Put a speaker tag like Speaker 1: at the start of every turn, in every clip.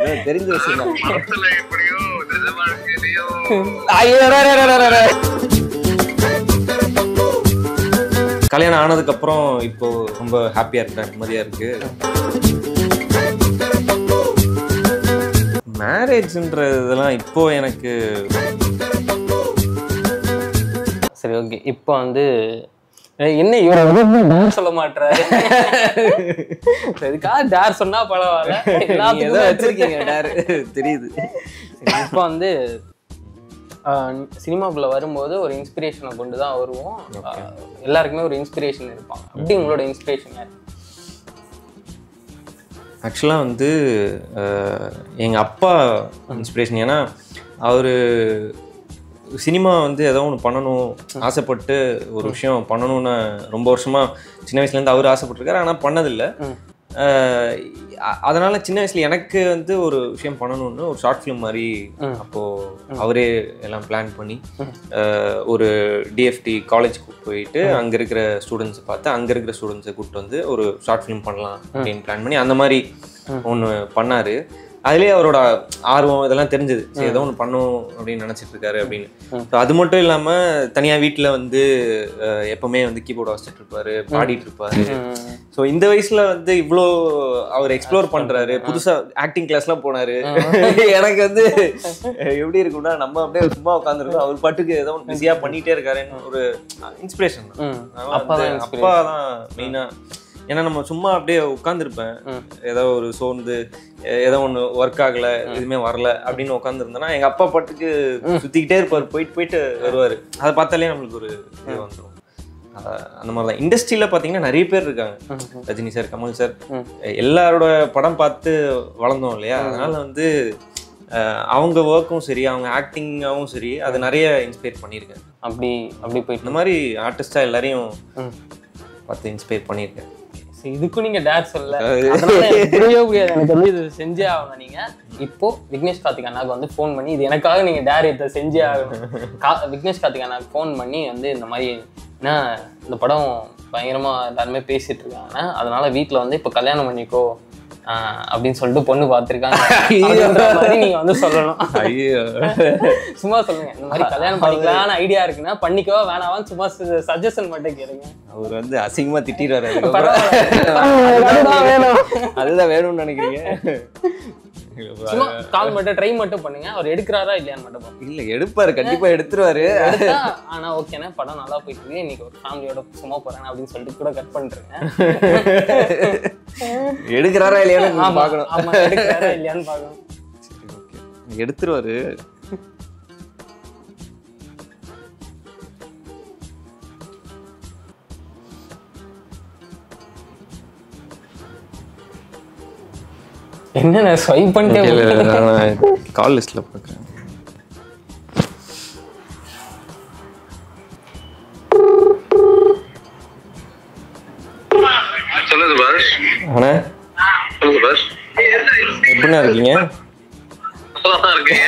Speaker 1: அதான் தெரிஞ்ச விஷயம் தான்
Speaker 2: படத்துல எப்படியோ நிஜ வாழ்க்கையிலயோ
Speaker 1: ஐயோ, ரே, ரே, ரே, ரே, ரே. கல்யாணம் ஆனதுக்கு அப்புறம் இப்போ ரொம்ப ஹாப்பியா இருக்கேன் நிம்மதியா இருக்கு மேரேஜ்ன்ற இதெல்லாம் இப்போ எனக்கு
Speaker 3: சரி ஓகே இப்போ வந்து ஏய், என்ன இவரை வந்து இன்னும் டேர் சொல்ல மாட்டாரு இதுக்காக டேர் சொன்னா பரவாயில்ல
Speaker 1: நீங்க ஏதோ
Speaker 3: எல்லாத்துக்கும்
Speaker 1: வச்சிருக்கீங்க டேரு தெரியுது
Speaker 3: சரி, இப்போ வந்து சினிமாக்குள்ள வரும்போது ஒரு இன்ஸ்பிரேஷனை கொண்டு தான் வருவோம் ஆஹ், எல்லாருக்குமே ஒரு இன்ஸ்பிரேஷன் இருப்பாங்க அப்படி உங்களோட இன்ஸ்பிரேஷன் யார்
Speaker 1: ஆக்சுவலாக வந்து எங்கள் அப்பா இன்ஸ்பிரேஷன் ஏன்னா அவர் சினிமா வந்து ஏதோ ஒன்று பண்ணணும் ஆசைப்பட்டு ஒரு விஷயம் பண்ணணும்னு ரொம்ப வருஷமாக சின்ன வயசுலேருந்து அவர் ஆசைப்பட்டிருக்காரு ஆனால் பண்ணதில்லை அஹ் அ- அதனால சின்ன வயசுல எனக்கு வந்து ஒரு விஷயம் பண்ணணும்னு ஒரு ஷார்ட் ஃபிலிம் மாதிரி அப்போ அவரே எல்லாம் பிளான் பண்ணி அஹ் ஒரு டிஎஃப்டி காலேஜ்க்கு போயிட்டு அங்க இருக்கிற ஸ்டூடெண்ட்ஸ் பார்த்து அங்க இருக்கிற ஸ்டூடெண்ட்ஸை கூப்பிட்டு வந்து ஒரு ஷார்ட் ஃபிலிம் பண்ணலாம் அப்படின்னு பிளான் பண்ணி அந்த மாதிரி ஒன்று பண்ணாரு அதுலேயே அவரோட ஆர்வம் இதெல்லாம் தெரிஞ்சது சரி ஏதோ ஒன்று பண்ணும் அப்படின்னு நினச்சிட்டு இருக்காரு அப்படின்னு So அது மட்டும் இல்லாமல் தனியாக வீட்டில் வந்து அஹ், எப்பவுமே வந்து கீபோர்டு வாசிச்சுட்டு இருப்பாரு பாடிட்டு இருப்பாரு ஸோ இந்த வயசுல வந்து இவ்வளோ அவர் எக்ஸ்ப்ளோர் பண்றாரு புதுசா ஆக்டிங் கிளாஸ்லாம் போனாரு எனக்கு வந்து அஹ், எப்படி இருக்கும்னா நம்ம அப்படியே சும்மா உட்காந்துருக்கோம் அவர் பாட்டுக்கு ஏதோ ஒன்று பிஸியா பண்ணிட்டே இருக்காருன்னு ஒரு இன்ஸ்பிரேஷன்
Speaker 3: ம்.
Speaker 1: தான்
Speaker 3: அப்பா தான்
Speaker 1: அப்பா தான் மெயினா ஏன்னா நம்ம சும்மா அப்படியே உட்காந்துருப்பேன் ஏதோ ஒரு சோர்ந்து எ- ஏதோ ஒன்று ஒர்க் ஆகல எதுவுமே வரல அப்படின்னு உட்காந்துருந்தேன்னா எங்க அப்பா பாட்டுக்கு சுத்திக்கிட்டே இருப்பார் போயிட்டு போயிட்டு வருவாரு அதை பார்த்தாலே நம்மளுக்கு ஒரு இது வந்துடும் அந்த மாதிரி தான் இண்டஸ்ட்ரியில் பார்த்தீங்கன்னா நிறைய பேர் இருக்காங்க ரஜினி சார் கமல் சார் எல்லாரோட படம் பார்த்து வளர்ந்தோம் இல்லையா அதனால வந்து அஹ், அவங்க ஒர்க்கும் சரி அவங்க ஆக்டிங்காகவும் சரி அது நிறைய இன்ஸ்பயர் பண்ணியிருக்கேன்
Speaker 3: அப்படி அப்படி போயிட்டு
Speaker 1: இந்த மாதிரி ஆர்டிஸ்டா எல்லாரையும்
Speaker 3: ம்.
Speaker 1: பார்த்து இன்ஸ்பயர் பண்ணியிருக்கேன்
Speaker 3: சரி, இதுக்கும் நீங்க டேர் சொல்லல அதனால எனக்கு புரியவே முடியாது எனக்கு வந்து இது செஞ்சே ஆகணும் நீங்க இப்போ விக்னேஷ் கார்த்திக் அண்ணாக்கு வந்து ஃபோன் பண்ணி இது எனக்காக நீங்க டேர் இதை செஞ்சே ஆகணும் கா- விக்னேஷ் கார்த்திக் அண்ணாக்கு ஃபோன் பண்ணி வந்து இந்த மாதிரி என்ன இந்த படம் பயங்கரமா எல்லாருமே பேசிட்டு இருக்காங்க அதனால வீட்ல வந்து இப்போ கல்யாணம் பண்ணிக்கோ ஆஹ் அப்படின்னு சொல்லிட்டு பொண்ணு பார்த்துருக்காங்க அப்படின்ற மாதிரி நீங்க வந்து சொல்லணும்
Speaker 1: ஐயோ
Speaker 3: சும்மா சொல்லுங்க இந்த மாதிரி கல்யாணம் பண்ணிக்கலாம்னு ஐடியா இருக்குன்னா பண்ணிக்கவா வேணாவான்னு சும்மா சஜஷன் மட்டும் கேளுங்க
Speaker 1: அவர் வந்து அசிங்கமா திட்டிடுவாரு
Speaker 3: பரவாயில்ல. அதுதான் வேணும்
Speaker 1: அதுதான் வேணும்னு நினைக்கிறீங்க
Speaker 3: சும்மா கால் மட்டும் ட்ரை மட்டும் பண்ணுங்க அவர் எடுக்கிறாரா இல்லையான்னு மட்டும் பாருங்க
Speaker 1: இல்ல எடுப்பாரு கண்டிப்பா எடுத்துருவாரு
Speaker 3: எடுத்தா ஆனா ஓகேண்ணே படம் நல்லா போயிட்டு இருக்கு இன்னைக்கு ஒரு ஃபேமிலியோட சும்மா போறேன் அப்படின்னு சொல்லிட்டு கூட கட் பண்ணிருங்க
Speaker 1: எடுக்கிறாரா இல்லையான்னு
Speaker 3: ஆமா
Speaker 1: பார்க்கணும்
Speaker 3: ஆமா எடுக்கிறாரா இல்லையான்னு பார்க்கணும்
Speaker 1: சரி, okay. எடுத்துருவாரு
Speaker 3: என்னண்ணே ஸ்வைப் பண்ணிட்டே
Speaker 1: கால் லிஸ்ட்ல பார்க்குறேன்
Speaker 2: சொல்லுது பாஸ்
Speaker 1: அண்ணா
Speaker 2: சொல்லுது பாஸ்
Speaker 1: எப்படிண்ணா இருக்கீங்க
Speaker 2: அப்பதான் இருக்கீங்க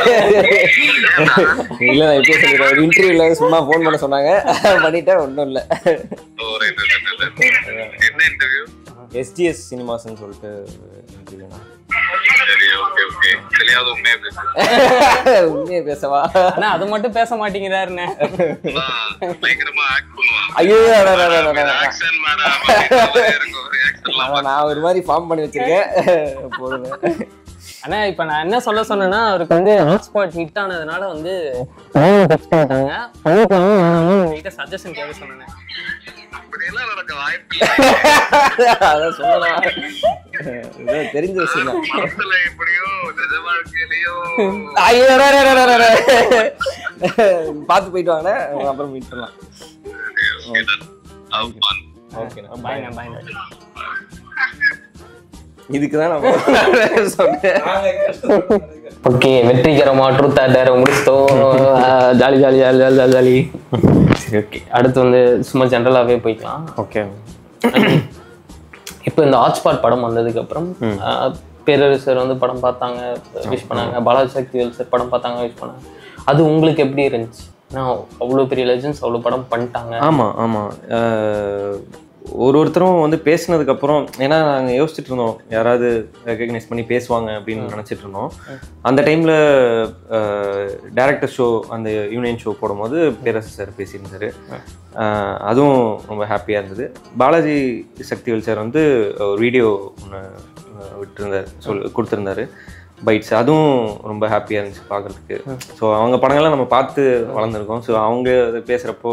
Speaker 1: இல்ல நான் இப்பயே சொல்லிடுறேன் ஒரு இன்டர்வியூல சும்மா ஃபோன் பண்ண சொன்னாங்க பண்ணிட்டேன் ஒன்றும் இல்லை
Speaker 2: oh, right, right, right, right. என்ன இன்டர்வியூ
Speaker 1: எஸ்டிஎஸ் சினிமாஸ்ன்னு சொல்லிட்டு இன்டர்வியூண்ணா
Speaker 2: சரி ஓகே ஓகே தெரியாத உண்மையா பேசுறேன்
Speaker 1: உண்மையை பேசவா
Speaker 3: ஆனா அது மட்டும் பேச மாட்டேங்கிறாருண்ணே
Speaker 2: பயங்கரமா ஆக்ட் பண்ணுவான்
Speaker 1: ஐயோ அட, அட, அட, அட, அட.
Speaker 2: ஆக்ஷன் மேடம் இருக்கும் ரியாக்ஷன்லாம்
Speaker 1: ஆமா, நான் ஒரு மாதிரி ஃபார்ம் பண்ணி வச்சிருக்கேன் போடுங்க
Speaker 3: ஆனா இப்ப நான் என்ன சொல்ல சொன்னேன்னா அவருக்கு வந்து ஹாட்ஸ்பாட் ஹிட் ஆனதுனால வந்து டெக்ஸ்ட் பண்ணிட்டாங்க பண்ணிக்கலாம் வேணாம்னு உங்ககிட்ட சஜஷன் கேட்க சொன்னேன்
Speaker 2: அப்படியெல்லாம் நடக்க வாய்ப்பு இல்லை
Speaker 1: அதான் சொல்லலாம் இது தெரிஞ்ச விஷயம் தான்
Speaker 2: படத்துல எப்படியோ நிஜ வாழ்க்கையிலயோ
Speaker 1: ஐயோ அட, அட, அட, அட, அட. பார்த்து போயிட்டு வாங்க அப்புறம் மீட் பண்ணலாம்
Speaker 2: Okay, done. Have fun.
Speaker 1: ஓகேண்ணா
Speaker 3: பாய்ண்ணே பாய்ண்ணே
Speaker 1: இதுக்கு தான் நான் சொன்னேன்
Speaker 3: ஓகே வெற்றிகரமா ட்ரூத் ஆர்டர் முடிச்சிட்டோம் jolly jolly jolly jolly jolly jolly சரி ஓகே அடுத்து வந்து சும்மா ஜென்ரலாகவே போய்க்கலாம்
Speaker 1: ஓகே
Speaker 3: இப்போ இந்த ஹாட்ஸ்பாட் படம் வந்ததுக்கு அப்புறம் ஆஹ், பேரரசர் வந்து படம் பார்த்தாங்க விஷ் பண்ணாங்க பாலாஜி சக்திவேல் சார் படம் பார்த்தாங்க விஷ் பண்ணாங்க அது உங்களுக்கு எப்படி இருந்துச்சு ஏன்னா அவ்வளோ பெரிய லெஜன்ஸ் அவ்வளோ படம் பண்ணிட்டாங்க
Speaker 1: ஆமாம் ஆமாம் ஒரு ஒருத்தரும் வந்து பேசினதுக்கப்புறம் ஏன்னா நாங்கள் யோசிச்சுட்டு இருந்தோம் யாராவது ரெக்கக்னைஸ் பண்ணி பேசுவாங்க அப்படின்னு நினச்சிட்டு இருந்தோம் அந்த டைமில் டேரக்டர் ஷோ அந்த யூனியன் ஷோ போடும்போது பேரரசு சார் பேசியிருந்தாரு அஹ், அதுவும் ரொம்ப ஹாப்பியாக இருந்தது பாலாஜி சக்திவேல் சார் வந்து ஒரு வீடியோ ஒன்று விட்டுருந்தார் சொல் கொடுத்துருந்தாரு பைட்ஸ் அதுவும் ரொம்ப ஹாப்பியாக இருந்துச்சு பார்க்குறதுக்கு ஸோ அவங்க படங்கள்லாம் நம்ம பார்த்து வளர்ந்துருக்கோம் ஸோ அவங்க அதை பேசுகிறப்போ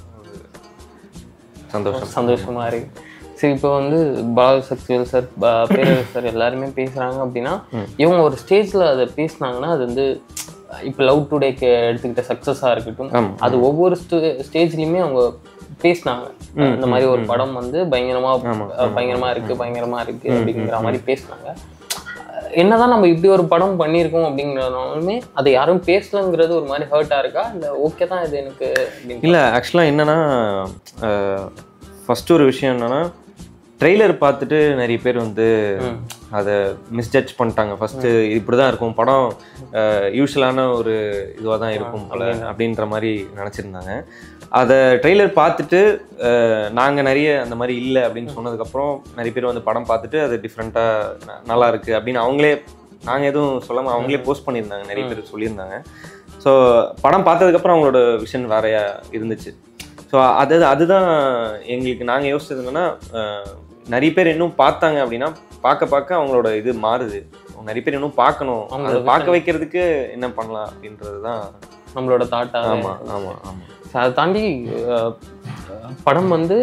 Speaker 1: சந்தோஷம்
Speaker 3: சந்தோஷமா இருக்கு சரி இப்போ வந்து பாலாஜி சக்திவேல் சார் பேரரசு சார் எல்லாருமே பேசுறாங்க அப்படின்னா இவங்க ஒரு ஸ்டேஜ்ல அதை பேசுனாங்கன்னா அது வந்து இப்போ லவ் டுடேக்கு எடுத்துக்கிட்ட சக்ஸஸாக இருக்கட்டும்
Speaker 1: ஆமா.
Speaker 3: அது ஒவ்வொரு ஸ்டேஜ்லயுமே அவங்க பேசினாங்க இந்த மாதிரி ஒரு படம் வந்து பயங்கரமா அஹ், பயங்கரமா இருக்கு பயங்கரமா இருக்கு அப்படிங்கிற மாதிரி பேசினாங்க என்னதான் நம்ம இப்படி ஒரு படம் பண்ணியிருக்கோம் அப்படிங்கிறனாலுமே அதை யாரும் பேசலங்கிறது ஒரு மாதிரி ஹர்ட்டா இருக்கா இல்ல ஓகே தான் இது எனக்கு அப்படின்னு
Speaker 1: இல்லை ஆக்சுவலாக என்னன்னா ஃபஸ்ட்டு ஒரு விஷயம் என்னன்னா ட்ரெய்லர் பார்த்துட்டு நிறைய பேர் வந்து அதை மிஸ்ஜட்ஜ் பண்ணிட்டாங்க ஃபஸ்ட்டு இப்படி தான் இருக்கும் படம் யூஸ்வலான ஒரு இதுவாக தான் இருக்கும் போல அப்படின்ற மாதிரி நினச்சிருந்தாங்க அதை ட்ரெய்லர் பார்த்துட்டு நாங்கள் நிறைய அந்த மாதிரி இல்லை அப்படின்னு சொன்னதுக்கப்புறம் நிறைய பேர் வந்து படம் பார்த்துட்டு அது டிஃப்ரெண்ட்டாக நல்லா இருக்குது அப்படின்னு அவங்களே நாங்கள் எதுவும் சொல்லாமல் அவங்களே போஸ்ட் பண்ணியிருந்தாங்க நிறைய பேர் சொல்லியிருந்தாங்க ஸோ படம் பார்த்ததுக்கப்புறம் அவங்களோட விஷன் வேறையா இருந்துச்சு ஸோ அது அதுதான் எங்களுக்கு நாங்கள் யோசிச்சது என்னன்னா அஹ், நிறைய பேர் இன்னும் பார்த்தாங்க அப்படின்னா பார்க்க பார்க்க அவங்களோட இது மாறுது நிறைய பேர் இன்னும் பார்க்கணும் அதை பார்க்க வைக்கிறதுக்கு என்ன பண்ணலாம் அப்படின்றது தான்
Speaker 3: நம்மளோட தாட்டா
Speaker 1: ஆமாம் ஆமாம் ஆமாம்
Speaker 3: அதை தாண்டி அஹ், படம் வந்து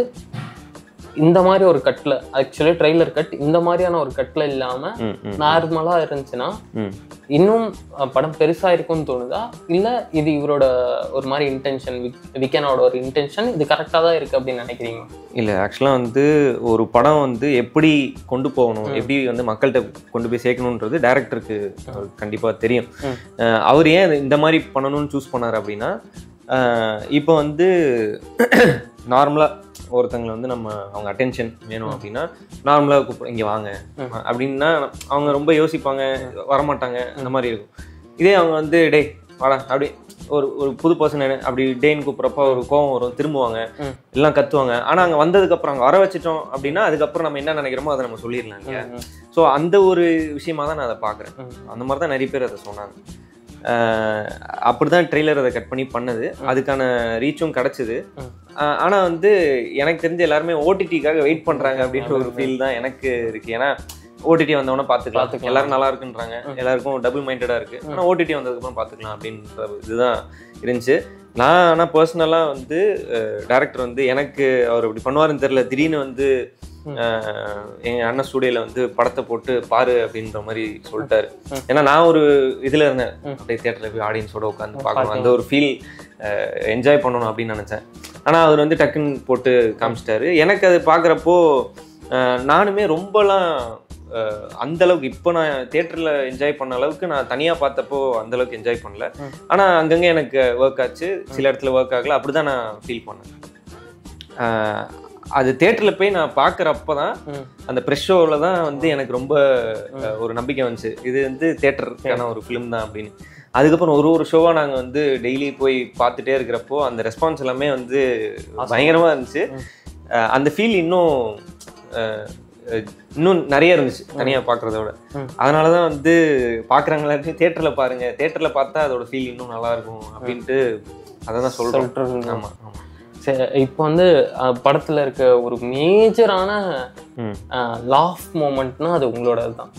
Speaker 3: இந்த மாதிரி ஒரு கட்டில் ஆக்சுவலி ட்ரெய்லர் கட் இந்த மாதிரியான ஒரு கட்டில் இல்லாம
Speaker 1: ம் ம்
Speaker 3: நார்மலா இருந்துச்சுன்னா
Speaker 1: ம்
Speaker 3: இன்னும் அஹ், படம் பெருசா இருக்கும்னு தோணுதா இல்ல இது இவரோட ஒரு மாதிரி இன்டென்ஷன் விக்கனோட ஒரு இன்டென்ஷன் இது கரெக்டா தான் இருக்கு அப்படின்னு நினைக்கிறீங்க
Speaker 1: இல்லை ஆக்சுவலாக வந்து ஒரு படம் வந்து எப்படி கொண்டு போகணும் எப்படி வந்து மக்கள்கிட்ட கொண்டு போய் சேர்க்கணுன்றது டேரக்டருக்கு கண்டிப்பாக தெரியும் அஹ் அவர் ஏன் இது இந்த மாதிரி பண்ணணும்னு சூஸ் பண்ணார் அப்படின்னா அஹ் இப்போ வந்து நார்மலாக ஒருத்தங்களை வந்து நம்ம அவங்க அட்டென்ஷன் வேணும் அப்படின்னா நார்மலாக கூப்பிட இங்கே வாங்க அப்படின்னா அவங்க ரொம்ப யோசிப்பாங்க வரமாட்டாங்க அந்த மாதிரி இருக்கும் இதே அவங்க வந்து டேய் வாடா அப்படி ஒரு ஒரு புது பர்சன் அப்படி டேன்னு கூப்பிட்றப்ப ஒரு கோவம் வரும் திரும்புவாங்க
Speaker 3: ம்.
Speaker 1: எல்லாம் கத்துவாங்க ஆனா அங்க வந்ததுக்கு அப்புறம் அங்க வர வச்சிட்டோம் அப்படின்னா அதுக்கப்புறம் நம்ம என்ன நினைக்கிறோமோ அதை நம்ம சொல்லிடலாம் இல்லையா ஸோ அந்த ஒரு விஷயமா தான் நான் அதை பார்க்குறேன் அந்த மாதிரி தான் நிறைய பேர் அதை சொன்னாங்க ஆஹ் அப்படிதான் ட்ரெய்லர் அதை கட் பண்ணி பண்ணது அதுக்கான ரீச்சும் கிடைச்சது
Speaker 3: ம்.
Speaker 1: ஆஹ் ஆனா வந்து எனக்கு தெரிஞ்ச எல்லாருமே ஓடிடிக்காக வெயிட் பண்றாங்க அப்படின்ற ஒரு ஃபீல் தான் எனக்கு இருக்கு ஏன்னா ஓடிடி வந்தவொடனே பார்த்துக்கலாம்
Speaker 3: பார்த்துக்கலாம்.
Speaker 1: எல்லாரும் நல்லா இருக்குன்றாங்க எல்லாருக்கும் டபுள் மைண்டடா இருக்கு ஆனா ஓடிடி வந்ததுக்கப்புறம் பார்த்துக்கலாம் அப்படின்ற இதுதான் இருந்துச்சு நான் ஆனால் பர்சனலாக வந்து டேரக்டர் வந்து எனக்கு அவர் இப்படி பண்ணுவாருன்னு தெரியல திடீர்னு வந்து அஹ், எங்க அண்ணன் ஸ்டூடியோல வந்து படத்தை போட்டு பாரு அப்படின்ற மாதிரி சொல்லிட்டாரு ஏன்னா நான் ஒரு இதுல இருந்தேன் அப்படியே தியேட்டர்ல போய் ஆடியன்ஸோட உட்காந்து பார்க்கணும் அந்த ஒரு ஃபீல் என்ஜாய் பண்ணணும் அப்படின்னு நினைச்சேன் ஆனா அவர் வந்து டக்குன்னு போட்டு காமிச்சிட்டாரு எனக்கு அது பார்க்குறப்போ நானுமே ரொம்பலாம் அஹ், அந்த அளவுக்கு இப்போ நான் தியேட்டர்ல என்ஜாய் பண்ண அளவுக்கு நான் தனியா பார்த்தப்போ அந்த அளவுக்கு என்ஜாய் பண்ணல ஆனா அங்கங்க எனக்கு ஒர்க் ஆச்சு சில இடத்துல ஒர்க் ஆகல அப்படிதான் நான் ஃபீல் பண்ணேன் அஹ், அது தேட்டரில் போய் நான் பார்க்குறப்ப தான்
Speaker 3: ம்.
Speaker 1: அந்த ப்ரெஷ் ஷோவில் தான் வந்து எனக்கு ரொம்ப அஹ், ஒரு நம்பிக்கை வந்துச்சு இது வந்து தேட்டருக்கான ஒரு ஃபிலிம் தான் அப்படின்னு அதுக்கப்புறம் ஒரு ஒரு ஷோவாக நாங்கள் வந்து டெய்லி போய் பார்த்துட்டே இருக்கிறப்போ அந்த ரெஸ்பான்ஸ் எல்லாமே வந்து பயங்கரமாக இருந்துச்சு அஹ், அந்த ஃபீல் இன்னும் அஹ், அஹ், இன்னும் நிறைய இருந்துச்சு தனியாக பார்க்குறத விட அதனால தான் வந்து பார்க்குறாங்களா தேட்டரில் பாருங்க தேட்டரில் பார்த்தா அதோட ஃபீல் இன்னும் நல்லா இருக்கும் அப்படின்ட்டு அதை தான் சொல்கிறோம்
Speaker 3: சொல்லிட்டு இருந்தோம்.
Speaker 1: ஆமாம் ஆமாம்
Speaker 3: சரி, இப்போ வந்து அஹ், படத்துல இருக்க ஒரு மேஜரான
Speaker 1: ம்
Speaker 3: லாஃப் மூமெண்ட்னா அது உங்களோட தான்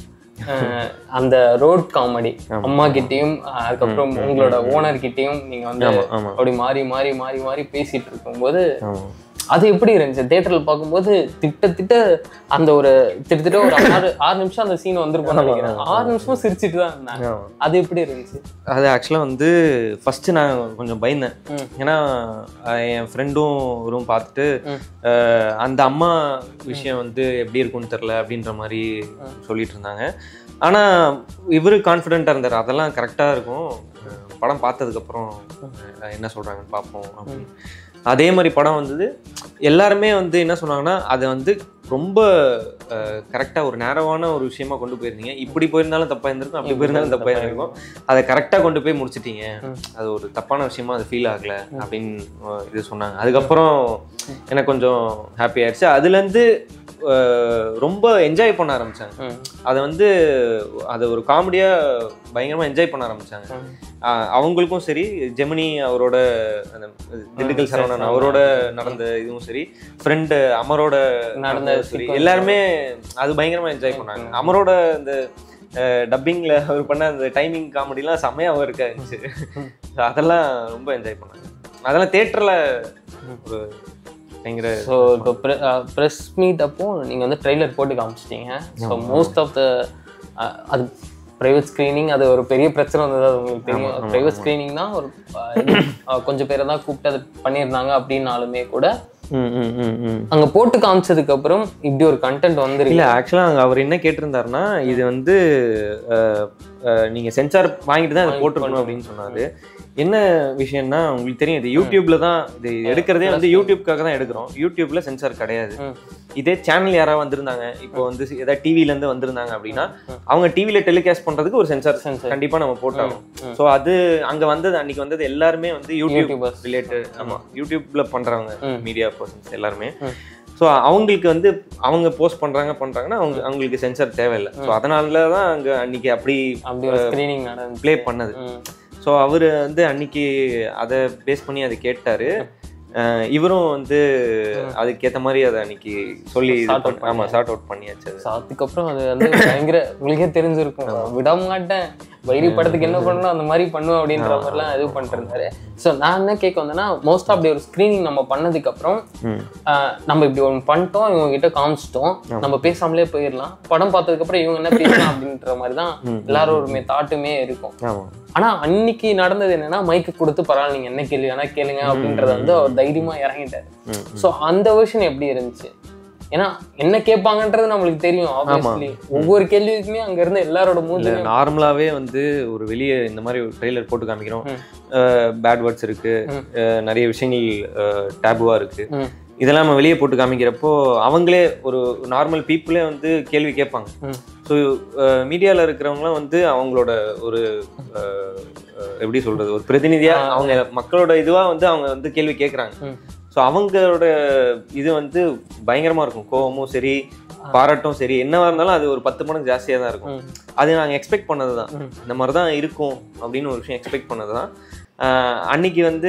Speaker 3: அந்த ரோட் காமெடி அம்மா கிட்டயும் அஹ், அதுக்கப்புறம் உங்களோட ஓனர் கிட்டயும் நீங்க வந்து
Speaker 1: ஆமா, ஆமா.
Speaker 3: அப்படி மாறி மாறி மாறி மாறி பேசிட்டு இருக்கும்போது
Speaker 1: ஆமாம்
Speaker 3: அது எப்படி இருந்துச்சு தேட்டர்ல பார்க்கும்போது திட்டத்திட்ட அந்த ஒரு திட்டத்தட்ட ஒரு ஆறு ஆறு நிமிஷம் அந்த சீன் வந்திருப்போம் நினைக்கிறேன் ஆறு நிமிஷம் சிரிச்சிட்டு தான் இருந்தாங்க
Speaker 1: ஆமாம்
Speaker 3: அது எப்படி இருந்துச்சு
Speaker 1: அது ஆக்சுவலாக வந்து ஃபஸ்ட்டு நான் கொஞ்சம் பயந்தேன்
Speaker 3: ம்.
Speaker 1: ஏன்னா அஹ், என் ஃப்ரெண்டும் ஒரு பார்த்துட்டு
Speaker 3: ம்.
Speaker 1: அஹ், அந்த அம்மா விஷயம் வந்து எப்படி இருக்கும்னு தெரில அப்படின்ற மாதிரி சொல்லிட்டு இருந்தாங்க ஆனால் இவரு கான்ஃபிடென்ட்டாக இருந்தார் அதெல்லாம் கரெக்டாக இருக்கும் அஹ், படம் பார்த்ததுக்கப்புறம் அஹ், என்ன சொல்கிறாங்கன்னு பார்ப்போம் அப்படின்னு அதே மாதிரி படம் வந்தது எல்லாருமே வந்து என்ன சொன்னாங்கன்னா அதை வந்து ரொம்ப கரெக்டாக ஒரு நேரவான ஒரு விஷயமா கொண்டு போயிருந்தீங்க இப்படி போயிருந்தாலும் தப்பாக இருந்திருக்கும் அப்படி போயிருந்தாலும் தப்பாக இருந்திருக்கும் அதை கரெக்டாக கொண்டு போய் முடிச்சிட்டீங்க அது ஒரு தப்பான விஷயமா அது ஃபீல் ஆகல அப்படின்னு அஹ், இது சொன்னாங்க அதுக்கப்புறம் எனக்கு கொஞ்சம் ஹாப்பி ஆயிடுச்சு அதுலேருந்து ரொம்ப என்ஜாய் பண்ண ஆரம்பிச்சாங்க
Speaker 3: ம்.
Speaker 1: அதை வந்து அதை ஒரு காமெடியாக பயங்கரமாக என்ஜாய் பண்ண ஆரம்பிச்சாங்க
Speaker 3: ம்.
Speaker 1: ஆஹ் அவங்களுக்கும் சரி ஜெமினி அவரோட அந்த திண்டுக்கல் சரவணன் அவரோட நடந்த இதுவும் சரி ஃப்ரெண்டு அமரோட
Speaker 3: நடந்த
Speaker 1: நடந்ததும் சரி
Speaker 3: sequence.
Speaker 1: எல்லாருமே அது பயங்கரமா என்ஜாய் பண்ணாங்க அமரோட இந்த டப்பிங்ல அவர் பண்ண அந்த டைமிங் காமெடிலாம் செம்மையாக இருக்கா இருந்துச்சு அதெல்லாம் ரொம்ப என்ஜாய் பண்ணாங்க அதெல்லாம் தேட்டரில் ஒரு பயங்கர
Speaker 3: ஸோ இப்போ ப்ரெஸ் மீட் அப்போ நீங்கள் வந்து ட்ரெய்லர் போட்டு காமிச்சிட்டீங்க ஸோ மோஸ்ட் ஆஃப் த அது ப்ரைவேட் ஸ்க்ரீனிங் அது ஒரு பெரிய பிரச்சனை வந்தது அது உங்களுக்கு தெரியும் ப்ரைவேட் ஸ்க்ரீனிங் தான் ஒரு அஹ், இது, அஹ், கொஞ்சம் பேரை தான் கூப்பிட்டு அது பண்ணியிருந்தாங்க அப்படின்னாலுமே கூட
Speaker 1: ம் ம் ம் ம்
Speaker 3: அங்கே போட்டு காமிச்சதுக்கு அப்புறம் இப்படி ஒரு கண்டென்ட் வந்துருக்கு
Speaker 1: இல்ல ஆக்சுவலா அங்க அவர் என்ன கேட்டிருந்தாருன்னா இது வந்து அஹ், அஹ், நீங்க சென்சார் வாங்கிட்டு தான் இதை போட்டுருக்கணும் அப்படின்னு சொன்னாரு என்ன விஷயம்னா உங்களுக்கு தெரியும் இது யூடியூப்ல தான் இது எடுக்கிறதே வந்து யூடியூப்காக தான் எடுக்கிறோம் யூடியூப்ல சென்சார் கிடையாது
Speaker 3: ம்.
Speaker 1: இதே சேனல் யாராவது வந்திருந்தாங்க இப்போ வந்து ஏதாவது டிவில இருந்து வந்திருந்தாங்க அப்படின்னா அவங்க டிவில டெலிகாஸ்ட் பண்றதுக்கு ஒரு சென்சார்
Speaker 3: Sensor.
Speaker 1: கண்டிப்பா நம்ம போட்டாகும் ஸோ அது அங்க வந்தது அன்னைக்கு வந்தது எல்லாருமே வந்து யூடியூப்
Speaker 3: யூடியூபர்ஸ்
Speaker 1: ரிலேட்டட் ஆமா யூடியூப்ல பண்றவங்க
Speaker 3: ம்.
Speaker 1: மீடியா பர்சன்ஸ் எல்லாருமே
Speaker 3: ம்.
Speaker 1: ஸோ அவங்களுக்கு வந்து அவங்க போஸ்ட் பண்றாங்க பண்றாங்கன்னா அவங்க அவங்களுக்கு சென்சார் தேவையில்லை ஸோ அதனால தான் அங்க அன்னைக்கு அப்படி
Speaker 3: அப்படி ஒரு ஸ்க்ரீனிங் நடந்து
Speaker 1: ப்ளே பண்ணது
Speaker 3: ம்.
Speaker 1: ஸோ அவர் வந்து அன்னைக்கு அதை பேஸ் பண்ணி அதை கேட்டாரு அஹ் இவரும் வந்து அதுக்கேற்ற மாதிரி அதை அன்னைக்கு சொல்லி இது
Speaker 3: Sort out
Speaker 1: பண்ண- ஆமா சார்ட் அவுட் பண்ணியாச்சு அது
Speaker 3: So, அதுக்கப்புறம் அது வந்து பயங்கர உங்களுக்கே தெரிஞ்சிருக்கும் விட மாட்டேன் வைரி படத்துக்கு என்ன பண்ணணும் அந்த மாதிரி பண்ணுவேன் அப்படின்ற மாதிரிலாம் இது பண்ணிட்டு இருந்தாரு ஸோ நான் என்ன கேட்க வந்தேன்னா மோஸ்ட் அப்படி ஒரு ஸ்க்ரீனிங் நம்ம பண்ணதுக்கு அப்புறம்
Speaker 1: ம்.
Speaker 3: ஆஹ், நம்ம இப்படி ஒன்று பண்ணிட்டோம் இவங்க கிட்ட காமிச்சிட்டோம் நம்ம பேசாமலே போயிடலாம் படம் பார்த்ததுக்கு அப்புறம் இவங்க என்ன பேசலாம் அப்படின்ற மாதிரி தான் எல்லாரோருமே தாட்டுமே இருக்கும்
Speaker 1: ஆமா
Speaker 3: ஆனா அன்னைக்கு நடந்தது என்னன்னா மைக்கு கொடுத்து பரவாயில்ல நீங்க என்ன கேள்வி வேணா கேளுங்க அப்படின்றத வந்து அவர் தைரியமா இறங்கிட்டாரு
Speaker 1: ம்,
Speaker 3: சோ அந்த வெர்ஷன் எப்படி இருந்துச்சு ஏன்னா என்ன கேட்பாங்கன்றது நம்மளுக்கு தெரியும் ஆப்வியஸ்லி ஒவ்வொரு கேள்விக்குமே அங்க இருந்து எல்லாரோட
Speaker 1: இல்ல
Speaker 3: மூஞ்சி
Speaker 1: நார்மலாவே வந்து ஒரு வெளியே இந்த மாதிரி ஒரு ட்ரெய்லர் போட்டு காமிக்கிறோம் பேட் வேர்ட்ஸ் இருக்கு அஹ் நிறைய விஷயங்கள் டேபுவா இருக்கு
Speaker 3: ம்.
Speaker 1: இதெல்லாம் நம்ம வெளியே போட்டு காமிக்கிறப்போ அவங்களே ஒரு நார்மல் பீப்புளே வந்து கேள்வி கேட்பாங்க
Speaker 3: ம்.
Speaker 1: ஸோ மீடியாவில் இருக்கிறவங்களாம் வந்து அவங்களோட ஒரு அஹ், அஹ், எப்படி சொல்றது ஒரு பிரதிநிதியா அவங்க மக்களோட இதுவா வந்து அவங்க வந்து கேள்வி கேட்குறாங்க
Speaker 3: ம்.
Speaker 1: ஸோ அவங்களோட இது வந்து பயங்கரமா இருக்கும் கோவமும் சரி பாராட்டும் சரி என்னவா இருந்தாலும் அது ஒரு பத்து மடங்கு ஜாஸ்தியாக தான் இருக்கும்
Speaker 3: ம்.
Speaker 1: அது நாங்கள் எக்ஸ்பெக்ட் பண்ணது தான்
Speaker 3: ம்.
Speaker 1: இந்த மாதிரி தான் இருக்கும் அப்படின்னு ஒரு விஷயம் எக்ஸ்பெக்ட் பண்ணது தான் ஆஹ் அன்னைக்கு வந்து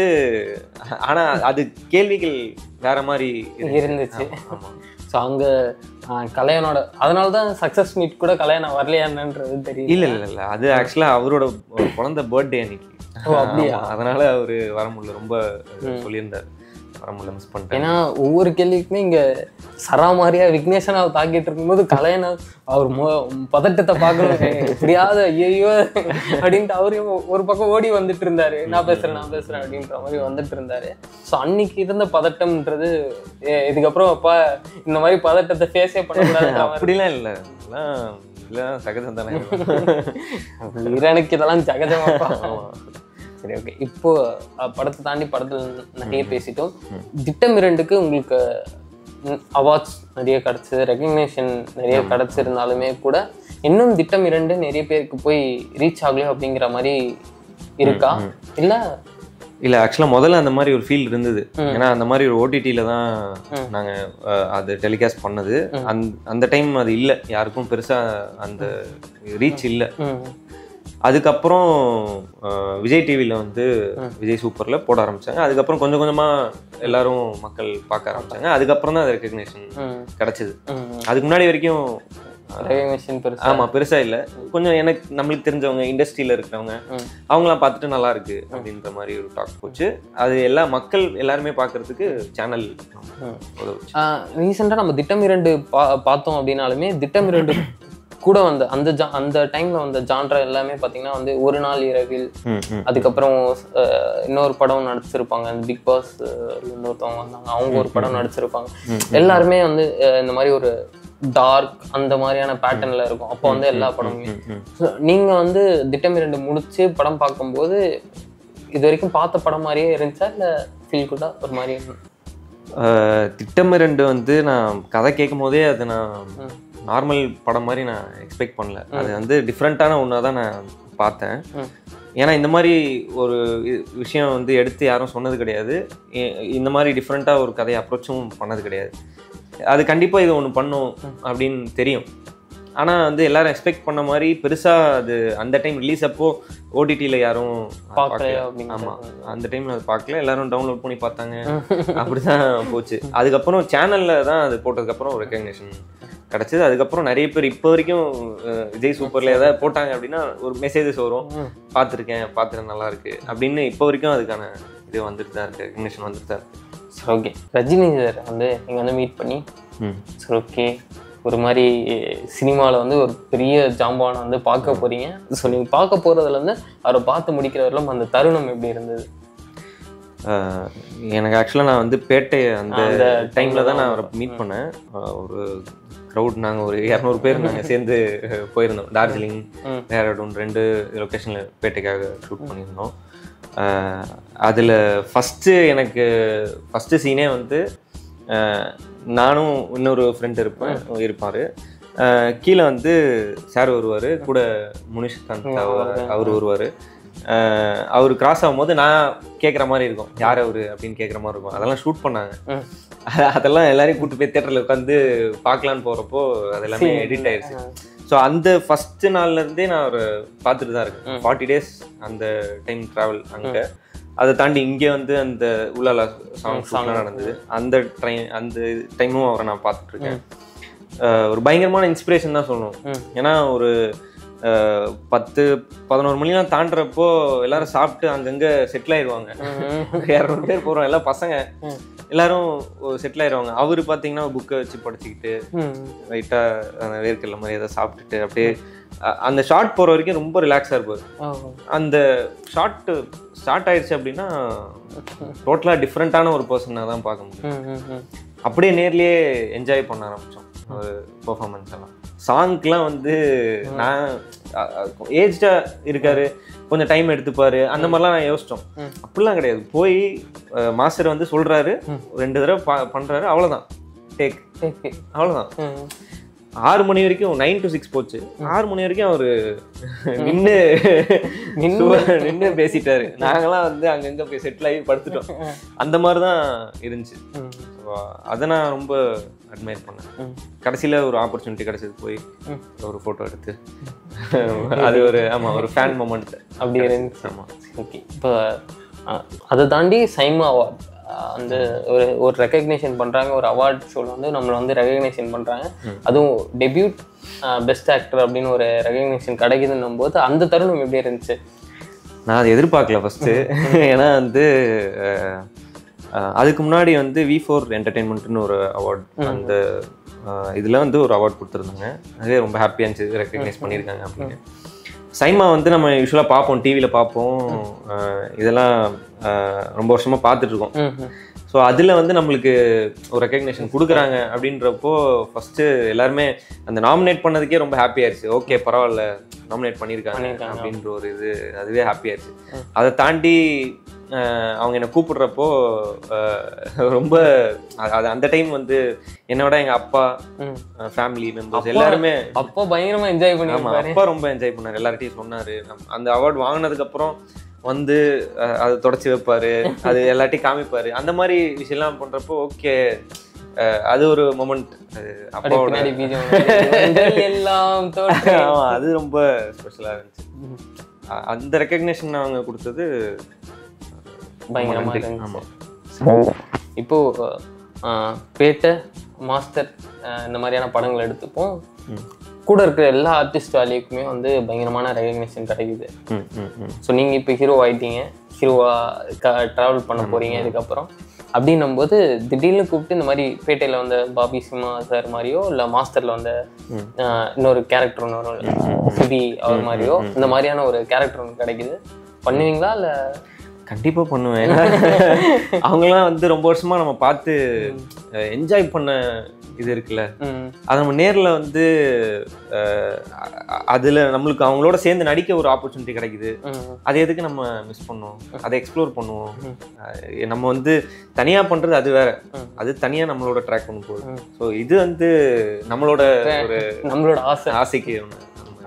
Speaker 1: ஆனா அது கேள்விகள் வேற மாதிரி
Speaker 3: இருந்துச்சு
Speaker 1: ஆமா
Speaker 3: ஸோ அங்க ஆஹ், கல்யாணோட அதனால தான் சக்சஸ் மீட் கூட கல்யாணம் வரலையான்றது தெரியும்
Speaker 1: இல்ல இல்ல இல்ல அது ஆக்சுவலா அவரோட ஒரு குழந்தை பர்த்டே அன்னைக்கு
Speaker 3: ஓ, அப்படியா?
Speaker 1: ஆமா, அதனால அவரு வர முடியல ரொம்ப சொல்லியிருந்தாரு வர முடியல மிஸ் பண்ணிட்டேன்
Speaker 3: ஏன்னா ஒவ்வொரு கேள்விக்குமே இங்க சராமாரியா விக்னேஷன் அவர் தாக்கிட்டு இருக்கும்போது கலையன அவர் மொ- பதட்டத்தை பார்க்கணும் எப்படியாவது ஐயோ அப்படின்ட்டு அவரையும் ஒரு பக்கம் ஓடி வந்துட்டு இருந்தாரு நான் பேசுறேன் நான் பேசுறேன் அப்படின்ற மாதிரி வந்துட்டு இருந்தாரு ஸோ அன்னைக்கு இருந்த பதட்டம்ன்றது ஏ, இதுக்கப்புறம் அப்பா இந்த மாதிரி பதட்டத்தை ஃபேஸே பண்ணக்கூடாதுன்ற மாதிரி
Speaker 1: அப்படிலாம் இல்ல இதெல்லாம் இதெல்லாம் சகஜம் தானே
Speaker 3: வீரனுக்கு இதெல்லாம் சகஜமாப்பா சரி ஓகே இப்போ அஹ், படத்தை தாண்டி படத்தில் நிறைய பேசிட்டோம் திட்டம் இரண்டுக்கு உங்களுக்கு அவார்ட்ஸ் நிறைய கிடைச்சது ரெகக்னேஷன் நிறைய கிடைச்சிருந்தாலுமே கூட இன்னும் திட்டம் இரண்டு நிறைய பேருக்கு போய் ரீச் ஆகலையோ அப்படிங்கிற மாதிரி இருக்கா இல்ல
Speaker 1: இல்ல ஆக்சுவலா முதல்ல அந்த மாதிரி ஒரு ஃபீல் இருந்தது ஏன்னா அந்த மாதிரி ஒரு ஓடிடியில தான் நாங்க அஹ், அது டெலிகாஸ்ட் பண்ணது அந்த அந்த டைம் அது இல்ல யாருக்கும் பெருசா அந்த ரீச் இல்ல
Speaker 3: ம்,
Speaker 1: அதுக்கப்புறம் அஹ், விஜய் டிவியில் வந்து விஜய் சூப்பர்ல போட ஆரம்பிச்சாங்க அதுக்கப்புறம் கொஞ்சம் கொஞ்சமா எல்லாரும் மக்கள் பார்க்க ஆரம்பிச்சாங்க அதுக்கப்புறம் தான் அது ரெக்கக்னேஷன்
Speaker 3: ம்,
Speaker 1: கிடைச்சது
Speaker 3: ம்.
Speaker 1: அதுக்கு முன்னாடி வரைக்கும்
Speaker 3: ரெகக்னேஷன் பெருசா
Speaker 1: ஆமா பெருசா இல்ல கொஞ்சம் எனக்கு நம்மளுக்கு தெரிஞ்சவங்க இண்டஸ்ட்ரியில இருக்கிறவங்க
Speaker 3: ம்.
Speaker 1: அவங்களாம் பார்த்துட்டு நல்லா இருக்கு அப்படின்ற மாதிரி ஒரு டாக் போச்சு அது எல்லா மக்கள் எல்லாருமே பார்க்கிறதுக்கு சேனல் உதவுச்சு
Speaker 3: ரீசெண்டாக நம்ம திட்டம் இரண்டு பா பார்த்தோம் அப்படின்னாலுமே திட்டம் இரண்டு கூட வந்த அந்த ஜா அந்த டைம்ல வந்த ஜான்ரா எல்லாமே பார்த்தீங்கன்னா வந்து ஒரு நாள் இரவில்
Speaker 1: ம், ம்.
Speaker 3: அதுக்கப்புறம் அஹ், இன்னொரு படம் நடிச்சிருப்பாங்க அந்த பிக் பாஸ் இன்னொருத்தவங்க வந்தாங்க அவங்க ஒரு படம் நடிச்சிருப்பாங்க எல்லாருமே வந்து அஹ், இந்த மாதிரி ஒரு டார்க் அந்த மாதிரியான பேட்டர்ன்ல இருக்கும் அப்போ வந்து எல்லா படமுமே
Speaker 1: ம்.
Speaker 3: So, நீங்க வந்து திட்டம் இரண்டு முடிச்சு படம் பார்க்கும்போது இது வரைக்கும் பார்த்த படம் மாதிரியே இருந்துச்சா இல்ல ஃபீல் கூட ஒரு மாதிரி
Speaker 1: அஹ், திட்டமிரண்டு வந்து நான் கதை கேட்கும் போதே அது நான் நார்மல் படம் மாதிரி நான் எக்ஸ்பெக்ட் பண்ணல அது வந்து டிஃப்ரெண்ட்டான ஒன்றா தான் நான் பார்த்தேன்
Speaker 3: ம்.
Speaker 1: ஏன்னா இந்த மாதிரி ஒரு இ- விஷயம் வந்து எடுத்து யாரும் சொன்னது கிடையாது இ- இந்த மாதிரி டிஃப்ரெண்ட்டாக ஒரு கதையை அப்ரோச்சும் பண்ணது கிடையாது அது கண்டிப்பாக இது ஒன்று பண்ணும் அப்படின்னு தெரியும் ஆனால் வந்து எல்லாரும் எக்ஸ்பெக்ட் பண்ண மாதிரி பெருசாக அது அந்த டைம் ரிலீஸ் அப்போ ஓடிடியில் யாரும்
Speaker 3: பார்க்கலையா
Speaker 1: பார்க்கல.
Speaker 3: அப்படிங்கிற
Speaker 1: ஆமா அந்த டைம்ல அது பார்க்கல எல்லாரும் டவுன்லோட் பண்ணி பார்த்தாங்க அப்படிதான் போச்சு அதுக்கப்புறம் சேனல்ல தான் அது போட்டதுக்கப்புறம் ஒரு ரெக்கக்னேஷன் கிடைச்சது அதுக்கப்புறம் நிறைய பேர் இப்போ வரைக்கும் அஹ், விஜய் சூப்பர்ல ஏதாவது போட்டாங்க அப்படின்னா ஒரு மெசேஜஸ் வரும் பார்த்துருக்கேன் பார்த்துட்டு நல்லா இருக்கு அப்படின்னு இப்போ வரைக்கும் அதுக்கான இது வந்துட்டு தான் இருக்கு ரெக்கக்னேஷன் வந்துட்டு தான் இருக்கு
Speaker 3: சரி ஓகே ரஜினி சார் வந்து நீங்கள் வந்து மீட் பண்ணி
Speaker 1: ம்.
Speaker 3: சரி ஓகே ஒரு மாதிரி சினிமாவில் வந்து ஒரு பெரிய ஜாம்பானை வந்து பார்க்க போறீங்க ஸோ நீங்கள் பார்க்க போகிறதுல இருந்து அவரை பார்த்து முடிக்கிற வரலும் அந்த தருணம் எப்படி இருந்தது
Speaker 1: அஹ், எனக்கு ஆக்சுவலாக நான் வந்து பேட்டை அந்த
Speaker 3: அந்த
Speaker 1: டைமில் தான் நான் அவரை மீட் பண்ணேன் அஹ், ஒரு க்ரௌட் நாங்கள் ஒரு இரநூறு பேர் நாங்கள் சேர்ந்து அஹ், போயிருந்தோம் டார்ஜிலிங்
Speaker 3: ம்.
Speaker 1: டேராடூன் ரெண்டு லொக்கேஷனில் பேட்டைக்காக ஷூட் பண்ணியிருந்தோம் அதில் ஃபஸ்ட்டு எனக்கு ஃபஸ்ட்டு சீனே வந்து அஹ், நானும் இன்னொரு ஃப்ரெண்ட் இருப்பேன் இருப்பார் கீழே வந்து சார் வருவார் கூட முனிஷ்காந்த் அவர் வருவார் அவர் கிராஸ் ஆகும்போது நான் கேட்குற மாதிரி இருக்கும் யார் அவர் அப்படின்னு கேட்குற மாதிரி இருக்கும் அதெல்லாம் ஷூட் பண்ணாங்க
Speaker 3: ம்.
Speaker 1: அ- அதெல்லாம் எல்லாரையும் கூட்டு போய் தேட்டரில் உட்காந்து பார்க்கலான்னு போகிறப்போ அது எல்லாமே எடிட் ஆயிடுச்சு ஸோ அந்த ஃபஸ்ட்டு நாள்லேருந்தே நான் ஒரு பார்த்துட்டு தான் இருக்கேன் ஃபார்ட்டி டேஸ் அந்த டைம் ட்ராவல் அங்கே அதை தாண்டி இங்கே வந்து அந்த உள்ளால சாங் ஷூட்லாம் நடந்தது அந்த ட்ரைன் அந்த டைமும் அவரை நான் பார்த்துட்டு இருக்கேன் அஹ் ஒரு பயங்கரமான இன்ஸ்பிரேஷன் தான் சொல்லணும்
Speaker 3: ம்.
Speaker 1: ஏன்னா ஒரு அஹ், பத்து பதினோரு மணிலாம் தாண்டுறப்போ எல்லாரும் சாப்பிட்டு அங்கங்கே செட்டில் ஆயிடுவாங்க இரநூறு பேர் போகிறோம் எல்லாம் பசங்க
Speaker 3: ம்.
Speaker 1: எல்லாரும் செட்டில் ஆயிடுவாங்க அவர் பார்த்தீங்கன்னா புக்கை வச்சு படிச்சுக்கிட்டு
Speaker 3: ம்.
Speaker 1: லைட்டாக அந்த வேர்க்கடலை மாதிரி ஏதாவது சாப்பிட்டுட்டு அப்படியே அ- அந்த ஷார்ட் போகிற வரைக்கும் ரொம்ப ரிலாக்ஸாக இருப்பார்
Speaker 3: ஓ.
Speaker 1: அந்த ஷார்ட் ஸ்டார்ட் ஆயிடுச்சு அப்படின்னா டோட்டலாக டிஃப்ரெண்ட்டான ஒரு பர்சனாக தான் பார்க்க முடியும்
Speaker 3: ம், ம், ம்.
Speaker 1: அப்படியே நேர்லயே என்ஜாய் பண்ண ஆரம்பித்தோம் ஒரு பெர்ஃபார்மன்ஸ் எல்லாம் சாங்க்லாம் வந்து நான் ஏஜ்டாக இருக்காரு கொஞ்சம் டைம் எடுத்துப்பாரு அந்த மாதிரிலாம் நான் யோசிச்சோம்
Speaker 3: ம்.
Speaker 1: அப்படிலாம் கிடையாது போய் மாஸ்டர் வந்து சொல்றாரு ரெண்டு தடவை பா- பண்றாரு அவ்வளவுதான் டேக்
Speaker 3: Okay.
Speaker 1: அவ்வளவுதான்
Speaker 3: ம்.
Speaker 1: ஆறு மணி வரைக்கும் நைன் டு சிக்ஸ் போச்சு ஆறு மணி வரைக்கும் அவரு நின்று நின்று பேசிட்டாரு நாங்கெல்லாம் வந்து அங்கங்க போய் செட்டில் ஆகி படுத்துட்டோம் அந்த மாதிரி தான் இருந்துச்சு
Speaker 3: ம்.
Speaker 1: So, அதை நான் ரொம்ப அட்மையர் பண்ணேன்
Speaker 3: ம்.
Speaker 1: கடைசியில ஒரு ஆப்பர்ச்சுனிட்டி கிடைச்சது போய்
Speaker 3: ம்.
Speaker 1: ஒரு ஃபோட்டோ எடுத்து அது ஒரு ஆமா ஒரு ஃபேன் மூமெண்ட்
Speaker 3: அப்படி இருந்துச்சு
Speaker 1: ஆமா
Speaker 3: ஓகே இப்போ அதை தாண்டி சைமா அவார்ட் அந்த ஒரு ஒரு ரெக்கக்னேஷன் பண்ணுறாங்க ஒரு அவார்ட் ஷோவில் வந்து நம்மளை வந்து ரெகக்னேஷன் பண்ணுறாங்க அதுவும் டெபியூட் பெஸ்ட் ஆக்டர் அப்படின்னு ஒரு ரெகக்னேஷன் கிடைக்குதுன்னும் போது அந்த தருணம் எப்படி இருந்துச்சு
Speaker 1: நான் அதை எதிர்பார்க்கல ஃபர்ஸ்ட் ஏன்னா வந்து அஹ், அஹ், அதுக்கு முன்னாடி வந்து வி ஃபோர் என்டர்டெயின்மெண்ட்னு ஒரு அவார்ட் அந்த அஹ், இதுல வந்து ஒரு அவார்ட் கொடுத்துருந்தாங்க அதே ரொம்ப ஹாப்பியாக இருந்துச்சு ரெக்கக்னைஸ் பண்ணியிருக்காங்க அப்படின்னு சைமா வந்து நம்ம யூஸ்வலாக பார்ப்போம் டிவியில் பார்ப்போம் அஹ், இதெல்லாம் அஹ், ரொம்ப வருஷமா பார்த்துட்டு இருக்கோம்
Speaker 3: ம் ம்.
Speaker 1: ஸோ அதில் வந்து நம்மளுக்கு ஒரு ரெக்கக்னேஷன் கொடுக்குறாங்க அப்படின்றப்போ ஃபஸ்ட்டு எல்லாருமே அந்த நாமினேட் பண்ணதுக்கே ரொம்ப ஹாப்பி ஆயிடுச்சு ஓகே பரவாயில்ல நாமினேட் பண்ணியிருக்காங்க
Speaker 3: பண்ணியிருக்காங்க.
Speaker 1: அப்படின்ற ஒரு இது அதுவே ஹாப்பி ஆயிடுச்சு அதை தாண்டி அஹ், அவங்க என்னை கூப்பிடுறப்போ அஹ், ரொம்ப அது அது அந்த டைம் வந்து என்னோட எங்கள் அப்பா
Speaker 3: ம்.
Speaker 1: ஃபேமிலி மெம்பர்ஸ் எல்லாருமே
Speaker 3: அப்போ பயங்கரமா என்ஜாய்
Speaker 1: ஆமா
Speaker 3: பண்ணிருப்பாரு
Speaker 1: அப்பா ரொம்ப என்ஜாய் பண்ணாரு எல்லார்ட்டையும் சொன்னாரு நம்ம அந்த அவார்ட் வாங்கினதுக்கு அப்புறம் வந்து அஹ், அதை தொடச்சி வைப்பாரு அது எல்லார்ட்டையும் காமிப்பாரு அந்த மாதிரி விஷயம்லாம் பண்றப்போ ஓகே அது ஒரு மொமெண்ட்
Speaker 3: அப்படியே
Speaker 1: அப்பாவோட
Speaker 3: பின்னாடி பீஜம் எல்லாம் தோற்று
Speaker 1: ஆமா அது ரொம்ப ஸ்பெஷலா இருந்துச்சு அ- அந்த ரெக்கக்னேஷன் அவங்க கொடுத்தது
Speaker 3: பயங்கரமா
Speaker 1: நன்றி.
Speaker 3: இருந்துச்சு
Speaker 1: ஆமா
Speaker 3: இப்போ அஹ், பேட்டை மாஸ்டர் அஹ், இந்த மாதிரியான படங்கள் எடுத்துப்போம்
Speaker 1: ம்.
Speaker 3: கூட இருக்கிற எல்லா ஆர்டிஸ்ட் வேலைக்குமே வந்து பயங்கரமான ரெகக்னேஷன் கிடைக்குது
Speaker 1: ம், ம், ம்.
Speaker 3: ஸோ நீங்கள் இப்போ ஹீரோ ஆயிட்டீங்க ஹீரோவா ட்ராவல் பண்ண போறீங்க இதுக்கப்புறம் அப்படின்னும் போது திடீர்னு கூப்பிட்டு இந்த மாதிரி பேட்டையில் வந்த பாபி சிம்மா சார் மாதிரியோ இல்லை மாஸ்டரில் வந்த அஹ், இன்னொரு கேரக்டர் ஒன்று வரும் சுதி அவர் மாதிரியோ இந்த மாதிரியான ஒரு கேரக்டர் ஒன்று கிடைக்குது பண்ணுவீங்களா இல்லை
Speaker 1: கண்டிப்பா பண்ணுவேன் அவங்கலாம் வந்து ரொம்ப வருஷமா நம்ம பார்த்து என்ஜாய் பண்ண இது இருக்குல்ல
Speaker 3: ம்
Speaker 1: அது நம்ம நேர்ல வந்து அஹ், அ- அதுல நம்மளுக்கு அவங்களோட சேர்ந்து நடிக்க ஒரு ஆப்பர்ச்சுனிட்டி கிடைக்குது
Speaker 3: ம்
Speaker 1: அது எதுக்கு நம்ம மிஸ் பண்ணுவோம் அதை எக்ஸ்ப்ளோர் பண்ணுவோம் அஹ், நம்ம வந்து தனியா பண்றது அது வேற
Speaker 3: ம்.
Speaker 1: அது தனியா நம்மளோட ட்ராக் பண்ண போகுது
Speaker 3: ம்.
Speaker 1: ஸோ இது வந்து நம்மளோட ஒரு
Speaker 3: நம்மளோட ஆசை
Speaker 1: ஆசைக்கு ஒண்ணு